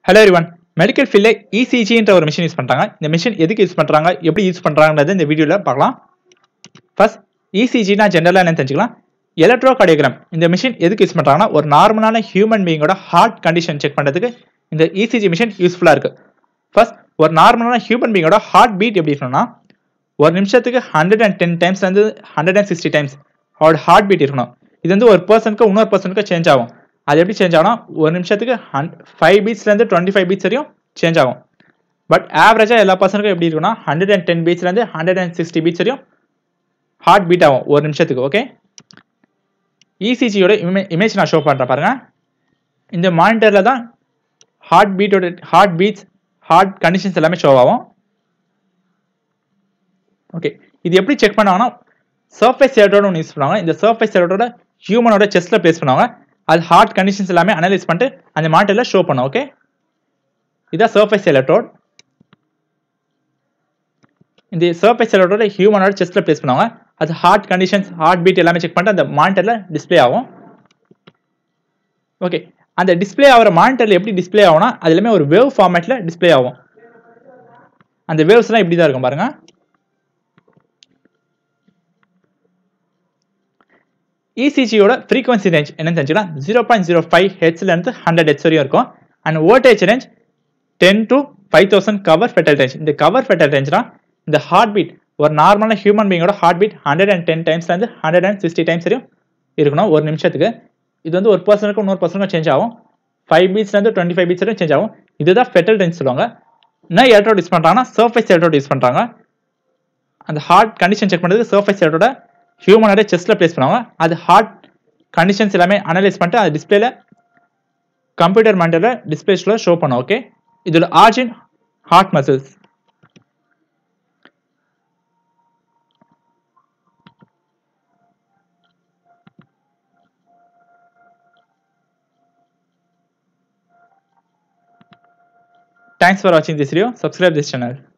Hello everyone medical ஃபீல்டில் இசிஜின்ற ஒரு machine use பண்ணுறாங்க இந்த மிஷின் எதுக்கு யூஸ் பண்ணுறாங்க எப்படி யூஸ் பண்ணுறாங்கன்றது இந்த வீடியோவில் பார்க்கலாம் ஃபர்ஸ்ட் இசிஜினா ஜென்ரலாக என்னன்னு தெரிஞ்சுக்கலாம் எலக்ட்ரோ கார்டியோகிராம் இந்த மிஷின் எதுக்கு யூஸ் பண்ணுறாங்கன்னா ஒரு நார்மலான ஹியூமன் பீயிங்கோட ஹார்ட் கண்டிஷன் செக் பண்ணுறதுக்கு இந்த இசிஜி மிஷின் யூஸ்ஃபுல்லாக இருக்குது ஃபர்ஸ்ட் ஒரு நார்மலான ஹியூமன் பீயிங்கோட ஹார்ட் பீட் எப்படி இருக்கணும்னா ஒரு நிமிஷத்துக்கு ஹண்ட்ரட் அண்ட் டென் டைம்ஸ் வந்து ஹண்ட்ரட் அண்ட் சிக்ஸ்டி டைம்ஸ் அவரோட ஹார்ட் பீட் இருக்கணும் இது வந்து ஒரு பர்சனுக்கு இன்னொரு பர்சனுக்கு சேஞ்ச் ஆகும் அது எப்படி சேஞ்ச் ஆகும்னா ஒரு நிமிஷத்துக்கு ஹன் ஃபைவ் பீட்ஸ்லேருந்து டுவெண்ட்டி ஃபைவ் பீட்ஸ் வரையும் சேஞ்ச் ஆகும் பட் ஆவரேஜாக எல்லா பர்சனுக்கும் எப்படி இருக்குன்னா ஹண்ட்ரட் அண்ட் டென் பீட்ஸ்லேருந்து ஹண்ட்ரட் அண்ட் சிக்ஸ்டி பீட்ஸ் வரையும் ஹார்ட் பீட் ஆகும் ஒரு நிமிஷத்துக்கு ஓகே இசிஜியோட இமே இமேஜ் நான் ஷோ பண்ணுறேன் பாருங்க இந்த மானிட்டரில் தான் ஹார்ட் பீட்டோட ஹார்ட் பீட்ஸ் ஹார்ட் கண்டிஷன்ஸ் எல்லாமே ஷோ ஆகும் ஓகே இது எப்படி செக் பண்ணுவாங்கன்னா சர்ஃபேஸ் எலக்ட்ரோட ஒன்று யூஸ் பண்ணுவாங்க இந்த சர்ஃபேஸ் எலக்ட்ரோட ஹியூமனோட செஸ்ட்டில் ப்ளேஸ் பண்ணுவாங்க அது ஹார்ட் கண்டிஷன்ஸ் எல்லாமே அனலைஸ் பண்ணிட்டு அந்த மானிட்டரில் ஷோ பண்ணும் ஓகே இதான் சர்ஃபேஸ் எலக்ட்ரோட் இந்த சர்ஃபேஸ் எலக்ட்ரோட ஹியூமனோட செஸ்ட்டில் ப்ளேஸ் பண்ணுவாங்க அது ஹார்ட் கண்டிஷன்ஸ் ஹார்ட் பீட் எல்லாமே செக் பண்ணிட்டு அந்த மானிட்டரில் டிஸ்ப்ளே ஆகும் ஓகே அந்த டிஸ்ப்ளே ஆகிற மானிட்டரில் எப்படி டிஸ்ப்ளே ஆகும்னா அது எல்லாமே ஒரு வேவ் ஃபார்மேட்டில் டிஸ்ப்ளே ஆகும் அந்த வேவ்ஸ்லாம் இப்படி தான் இருக்கும் பாருங்கள் இசிஜியோட ஃப்ரீக்வன்சி ரேஞ்ச் என்னன்னு தெரிஞ்சுக்கலாம் ஜீரோ பாயிண்ட் ஜீரோ ஃபைவ் ஹெச்லேருந்து ஹண்ட்ரட் ஹெச் வரையும் இருக்கும் and voltage range ten to five thousand cover fetal range இந்த கவர் ஃபெட்டல் ரேஞ்ச்னா இந்த ஹார்ட் பீட் ஒரு நார்மலான ஹியூமன் பீங்கோட heart beat hundred and ten டைம்ஸ்லேருந்து ஹண்ட்ரட் அண்ட் சிக்ஸ்டி டைம்ஸ் வரையும் இருக்கணும் ஒரு நிமிஷத்துக்கு இது வந்து ஒரு பர்சனுக்கு இன்னொரு பர்சனுக்கும் சேஞ்ச் ஆகும் ஃபைவ் பீட்ஸ்லேருந்து டுவெண்ட்டி ஃபைவ் பீட்ஸ் வரையும் சேஞ்ச் ஆகும் இதுதான் ஃபெட்டல் ரேஞ்ச் சொல்லுவாங்க என்ன எலக்ட்ரோட் யூஸ் பண்ணுறாங்கன்னா சர்ஃபேஸ் எலக்ட்ரோட் யூஸ் பண்ணுறாங்க அந்த ஹார்ட் கண்டிஷன் செக் பண்ணுறதுக்கு சர்ஃபேஸ் எலக்ட்ரோட ஹியூமனோட செஸ்ட்டில் ப்ளேஸ் பண்ணுவாங்க அது ஹார்ட் கண்டிஷன்ஸ் எல்லாமே அனலைஸ் பண்ணிட்டு அது டிஸ்பிளேல கம்ப்யூட்டர் மானிட்டரில் டிஸ்பிளேஸில் ஷோ பண்ணும் ஓகே இதோட origin heart muscles Thanks for watching this video. Subscribe this channel.